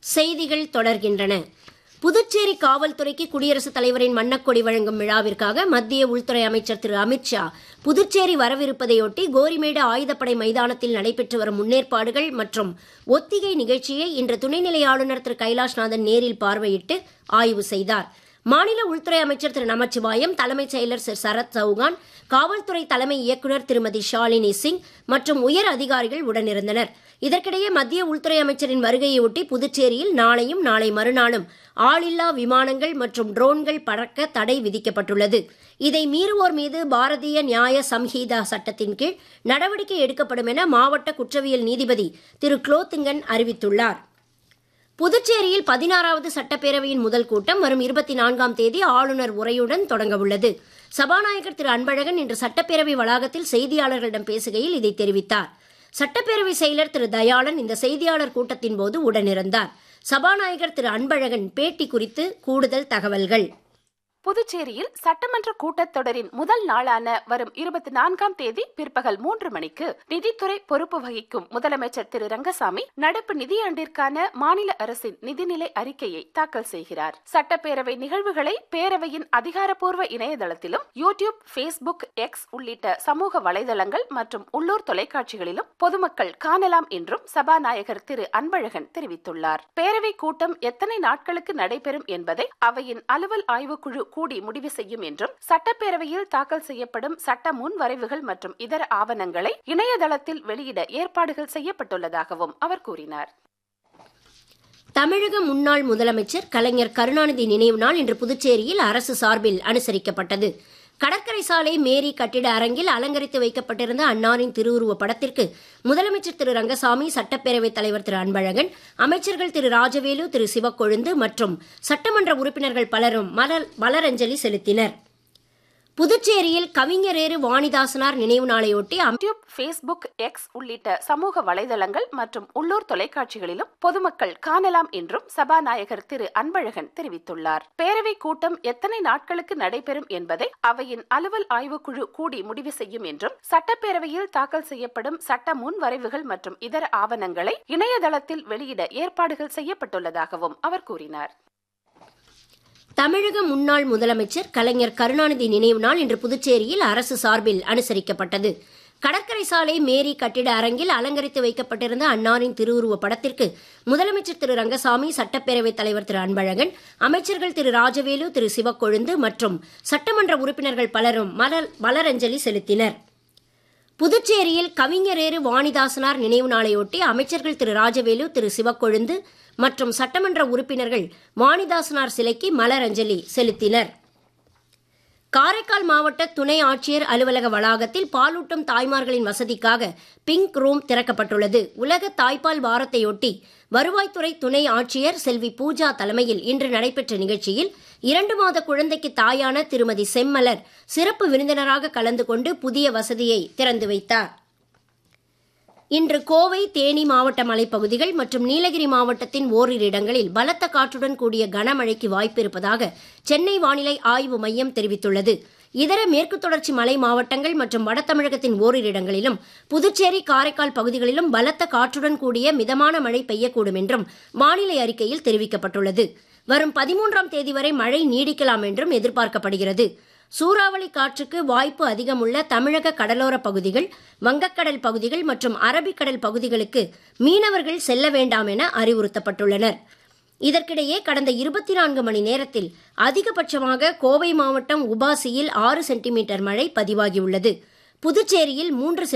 செய்திகள் தொடர்கின்றன புதுச்சேரி காவல்துறைக்கு குடியரசுத் தலைவரின் வண்ணக்கொடி வழங்கும் விழாவிற்காக மத்திய உள்துறை அமைச்சர் திரு அமித்ஷா புதுச்சேரி வரவிருப்பதையொட்டி கோரிமேடு ஆயுதப்படை மைதானத்தில் நடைபெற்று வரும் முன்னேற்பாடுகள் மற்றும் ஒத்திகை நிகழ்ச்சியை இன்று துணைநிலை ஆளுநர் திரு கைலாஷ்நாதன் நேரில் பார்வையிட்டு ஆய்வு செய்தார் மாநில உள்துறை அமைச்சர் திரு நமச்சிவாயம் தலைமைச் செயலர் திரு சரத் சௌகான் காவல்துறை தலைமை இயக்குநர் திருமதி ஷாலினி சிங் மற்றும் உயர் அதிகாரிகள் உடனிருந்தனர் இதற்கிடையே மத்திய உள்துறை அமைச்சரின் வருகையொட்டி புதுச்சேரியில் நாளையும் நாளை மறுநாளும் ஆளில்லா விமானங்கள் மற்றும் ட்ரோன்கள் பறக்க தடை விதிக்கப்பட்டுள்ளது இதை மீறுவோர் மீது பாரதிய நியாய சம்ஹீதா சட்டத்தின் கீழ் நடவடிக்கை எடுக்கப்படும் என மாவட்ட குற்றவியல் நீதிபதி திரு குலோத்துங்கன் அறிவித்துள்ளார் புதுச்சேரியில் பதினாறாவது சட்டப்பேரவையின் முதல் கூட்டம் வரும் இருபத்தி நான்காம் தேதி ஆளுநர் உரையுடன் தொடங்க உள்ளது சபாநாயகர் திரு அன்பழகன் இன்று சட்டப்பேரவை வளாகத்தில் செய்தியாளர்களிடம் பேசுகையில் இதை தெரிவித்தார் சட்டப்பேரவை செயலர் திரு தயாளன் இந்த செய்தியாளர் கூட்டத்தின் போது உடனிருந்தார் சபாநாயகர் திரு அன்பழகன் பேட்டி குறித்து கூடுதல் தகவல்கள் புதுச்சேரியில் சட்டமன்ற கூட்டத்தொடரின் முதல் நாளான வரும் இருபத்தி நான்காம் தேதி பிற்பகல் மூன்று மணிக்கு நிதித்துறை பொறுப்பு வகிக்கும் முதலமைச்சர் திரு ரங்கசாமி நடப்பு நிதியாண்டிற்கான மாநில அரசின் நிதிநிலை அறிக்கையை தாக்கல் செய்கிறார் சட்டப்பேரவை நிகழ்வுகளை பேரவையின் அதிகாரப்பூர்வ இணையதளத்திலும் யூ டியூப் பேஸ்புக் எக்ஸ் உள்ளிட்ட சமூக வலைதளங்கள் மற்றும் உள்ளூர் தொலைக்காட்சிகளிலும் பொதுமக்கள் காணலாம் என்றும் சபாநாயகர் திரு அன்பழகன் தெரிவித்துள்ளார் பேரவை கூட்டம் எத்தனை நாட்களுக்கு நடைபெறும் என்பதை அவையின் அலுவல் ஆய்வுக்குழு கூடி முடிவு செய்யும் என்றும் சட்டப்பேரவையில் தாக்கல் செய்யப்படும் சட்ட முன்வரைவுகள் மற்றும் இதர ஆவணங்களை இணையதளத்தில் வெளியிட ஏற்பாடுகள் செய்யப்பட்டுள்ளதாகவும் அவர் கூறினார் தமிழக முன்னாள் முதலமைச்சர் கலைஞர் கருணாநிதி நினைவு நாள் இன்று புதுச்சேரியில் அரசு சார்பில் அனுசரிக்கப்பட்டது கடற்கரை சாலை மேரி கட்டிட அரங்கில் அலங்கரித்து வைக்கப்பட்டிருந்த அன்னாரின் திருவுருவ படத்திற்கு முதலமைச்சர் திரு ரங்கசாமி சட்டப்பேரவைத் தலைவர் திரு அன்பழகன் அமைச்சர்கள் திரு ராஜவேலு திரு சிவக்கொழுந்து மற்றும் சட்டமன்ற உறுப்பினர்கள் பலரும் மலர் மலரஞ்சலி செலுத்தினர் புதுச்சேரியில் கவிஞரேறு வாணிதாசனார் நினைவு நாளையொட்டி யூடியூப் பேஸ்புக் எக்ஸ் உள்ளிட்ட சமூக வலைதளங்கள் மற்றும் உள்ளூர் தொலைக்காட்சிகளிலும் பொதுமக்கள் காணலாம் என்றும் சபாநாயகர் திரு அன்பழகன் தெரிவித்துள்ளார் பேரவை கூட்டம் எத்தனை நாட்களுக்கு நடைபெறும் என்பதை அவையின் அலுவல் ஆய்வுக்குழு கூடி முடிவு செய்யும் என்றும் சட்டப்பேரவையில் தாக்கல் செய்யப்படும் சட்ட முன்வரைவுகள் மற்றும் இதர ஆவணங்களை இணையதளத்தில் வெளியிட ஏற்பாடுகள் செய்யப்பட்டுள்ளதாகவும் அவர் கூறினார் தமிழக முன்னாள் முதலமைச்சர் கலைஞர் கருணாநிதி நினைவு நாள் இன்று புதுச்சேரியில் அரசு சார்பில் அனுசரிக்கப்பட்டது கடற்கரை சாலை மேரி கட்டிட அரங்கில் அலங்கரித்து வைக்கப்பட்டிருந்த அன்னாரின் திருவுருவ படத்திற்கு முதலமைச்சர் திரு ரங்கசாமி சட்டப்பேரவைத் தலைவர் திரு அன்பழகன் அமைச்சர்கள் திரு ராஜவேலு திரு சிவக்கொழுந்து மற்றும் சட்டமன்ற உறுப்பினர்கள் பலரும் மலர் மலரஞ்சலி செலுத்தினர் புதுச்சேரியில் கவிஞரேறு வாணிதாசனார் நினைவு நாளையொட்டி அமைச்சர்கள் திரு ராஜவேலு திரு சிவக்கொழுந்து மற்றும் சட்டமன்ற உறுப்பினர்கள் வாணிதாசனார் சிலைக்கு மலரஞ்சலி செலுத்தினர் காரைக்கால் மாவட்ட துணை ஆட்சியர் அலுவலக வளாகத்தில் பாலூட்டும் தாய்மார்களின் வசதிக்காக பிங்க் ரூம் திறக்கப்பட்டுள்ளது உலக தாய்ப்பால் வாரத்தையொட்டி வருவாய்த்துறை துணை ஆட்சியர் செல்வி பூஜா தலைமையில் இன்று நடைபெற்ற நிகழ்ச்சியில் இரண்டு மாத குழந்தைக்கு தாயான திருமதி செம்மலர் சிறப்பு விருந்தினராக கலந்து கொண்டு புதிய வசதியை திறந்து வைத்தார் இன்று கோவை தேனி மாவட்ட மலைப்பகுதிகள் மற்றும் நீலகிரி மாவட்டத்தின் ஓரிரு இடங்களில் பலத்த காற்றுடன் கூடிய கனமழைக்கு வாய்ப்பு இருப்பதாக சென்னை வானிலை ஆய்வு மையம் தெரிவித்துள்ளது இதர மேற்கு தொடர்ச்சி மலை மாவட்டங்கள் மற்றும் வட தமிழகத்தின் ஓரிரு இடங்களிலும் புதுச்சேரி காரைக்கால் பகுதிகளிலும் பலத்த காற்றுடன் கூடிய மிதமான மழை பெய்யக்கூடும் என்றும் வானிலை அறிக்கையில் தெரிவிக்கப்பட்டுள்ளது வரும் பதிமூன்றாம் தேதி வரை மழை நீடிக்கலாம் என்றும் எதிர்பார்க்கப்படுகிறது சூறாவளி காற்றுக்கு வாய்ப்பு அதிகமுள்ள தமிழக கடலோர பகுதிகள் வங்கக்கடல் பகுதிகள் மற்றும் அரபிக்கடல் பகுதிகளுக்கு மீனவர்கள் செல்ல வேண்டாம் என அறிவுறுத்தப்பட்டுள்ளனர் இதற்கிடையே கடந்த இருபத்தி நான்கு மணி நேரத்தில் அதிகபட்சமாக கோவை மாவட்டம் உபாசியில் ஆறு சென்டிமீட்டர் மழை பதிவாகியுள்ளது புதுச்சேரியில் மூன்று